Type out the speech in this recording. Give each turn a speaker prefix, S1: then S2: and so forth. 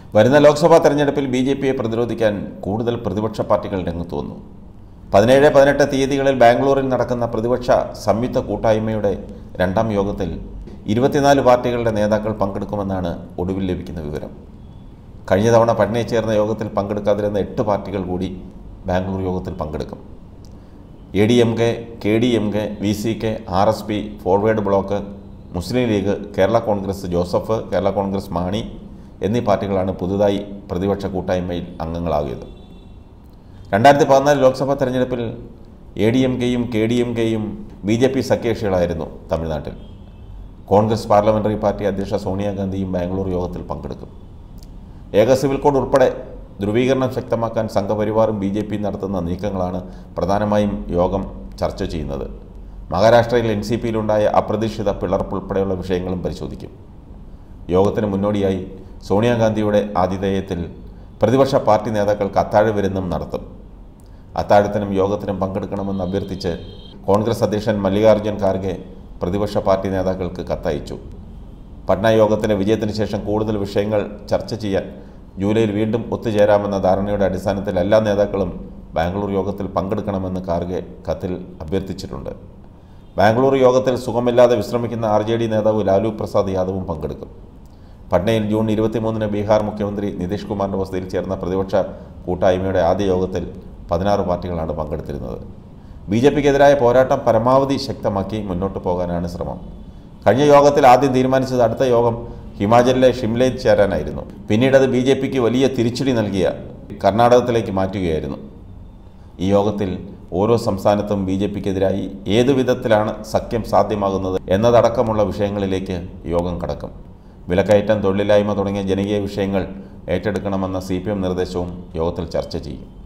S1: വരുന്ന ലോക്സഭാ തെരഞ്ഞെടുപ്പിൽ B J പിയെ പ്രതിരോധിക്കാൻ കൂടുതൽ പ്രതിപക്ഷ പാർട്ടികൾ രംഗത്ത് വന്നു പതിനേഴ് പതിനെട്ട് തീയതികളിൽ ബാംഗ്ലൂരിൽ നടക്കുന്ന പ്രതിപക്ഷ സംയുക്ത കൂട്ടായ്മയുടെ രണ്ടാം യോഗത്തിൽ ഇരുപത്തിനാല് പാർട്ടികളുടെ നേതാക്കൾ പങ്കെടുക്കുമെന്നാണ് ഒടുവിൽ ലഭിക്കുന്ന വിവരം കഴിഞ്ഞ തവണ പട്നയിൽ ചേർന്ന യോഗത്തിൽ പങ്കെടുക്കാതിരുന്ന എട്ട് പാർട്ടികൾ കൂടി ബാംഗ്ലൂർ യോഗത്തിൽ പങ്കെടുക്കും A D M K K D M K V C K R S P Forward Bloc Muslim League Kerala Congress Joseph Kerala Congress Mani എന്നീ പാർട്ടികളാണ് പുതുതായി പ്രതിപക്ഷ കൂട്ടായ്മയിൽ അംഗങ്ങളാകിയത് രണ്ടായിരത്തി പതിനാല് ലോക്സഭാ തെരഞ്ഞെടുപ്പിൽ എ ഡി എം കെയും കെ ഡി എം കെയും ബി ജെ പി സഖ്യകക്ഷികളായിരുന്നു തമിഴ്നാട്ടിൽ കോൺഗ്രസ് പാർലമെൻ്ററി പാർട്ടി അധ്യക്ഷ സോണിയാഗാന്ധിയും ബാംഗ്ലൂർ യോഗത്തിൽ പങ്കെടുക്കും ഏക സിവിൽ കോഡ് ഉൾപ്പെടെ ധ്രുവീകരണം ശക്തമാക്കാൻ സംഘപരിവാറും ബി ജെ പിയും നടത്തുന്ന നീക്കങ്ങളാണ് പ്രധാനമായും യോഗം ചർച്ച ചെയ്യുന്നത് മഹാരാഷ്ട്രയിൽ എൻ സി പിയിലുണ്ടായ അപ്രതീക്ഷിത പിളർപ്പ് ഉൾപ്പെടെയുള്ള വിഷയങ്ങളും പരിശോധിക്കും യോഗത്തിന് മുന്നോടിയായി സോണിയാഗാന്ധിയുടെ ആതിഥേയത്തിൽ പ്രതിപക്ഷ പാർട്ടി നേതാക്കൾക്ക് അത്താഴ വിരുന്നും നടത്തും അത്താഴത്തിനും യോഗത്തിനും പങ്കെടുക്കണമെന്ന് അഭ്യർത്ഥിച്ച് കോൺഗ്രസ് അധ്യക്ഷൻ മല്ലികാർജ്ജുൻ ഖാർഗെ പ്രതിപക്ഷ പാർട്ടി നേതാക്കൾക്ക് കത്തയച്ചു പട്ന യോഗത്തിൻ്റെ വിജയത്തിന് ശേഷം കൂടുതൽ വിഷയങ്ങൾ ചർച്ച ചെയ്യാൻ ജൂലൈയിൽ വീണ്ടും ഒത്തുചേരാമെന്ന ധാരണയുടെ അടിസ്ഥാനത്തിൽ എല്ലാ നേതാക്കളും ബാംഗ്ലൂർ യോഗത്തിൽ പങ്കെടുക്കണമെന്ന് ഖാർഗെ കത്തിൽ അഭ്യർത്ഥിച്ചിട്ടുണ്ട് ബാംഗ്ലൂർ യോഗത്തിൽ സുഖമില്ലാതെ വിശ്രമിക്കുന്ന ആർ ജെ ഡി നേതാവ് ലാലു പ്രസാദ് യാദവും പങ്കെടുക്കും പട്നയിൽ ജൂൺ ഇരുപത്തിമൂന്നിന് ബീഹാർ മുഖ്യമന്ത്രി നിതീഷ് കുമാറിൻ്റെ വസതിയിൽ ചേർന്ന പ്രതിപക്ഷ കൂട്ടായ്മയുടെ ആദ്യ യോഗത്തിൽ പതിനാറ് പാർട്ടികളാണ് പങ്കെടുത്തിരുന്നത് ബി ജെ പിക്കെതിരായ പോരാട്ടം പരമാവധി ശക്തമാക്കി മുന്നോട്ട് പോകാനാണ് ശ്രമം കഴിഞ്ഞ യോഗത്തിൽ ആദ്യം തീരുമാനിച്ചത് അടുത്ത യോഗം ഹിമാചലിലെ ഷിംലയിൽ ചേരാനായിരുന്നു പിന്നീട് അത് ബി ജെ പിക്ക് വലിയ തിരിച്ചടി നൽകിയ കർണാടകത്തിലേക്ക് മാറ്റുകയായിരുന്നു ഈ യോഗത്തിൽ ഓരോ സംസ്ഥാനത്തും ബി ജെ പിക്കെതിരായി ഏതു വിധത്തിലാണ് സഖ്യം സാധ്യമാകുന്നത് എന്നതടക്കമുള്ള വിഷയങ്ങളിലേക്ക് യോഗം കടക്കും വിലക്കയറ്റം തൊഴിലില്ലായ്മ തുടങ്ങിയ ജനകീയ വിഷയങ്ങൾ ഏറ്റെടുക്കണമെന്ന സി നിർദ്ദേശവും യോഗത്തിൽ ചർച്ച ചെയ്യും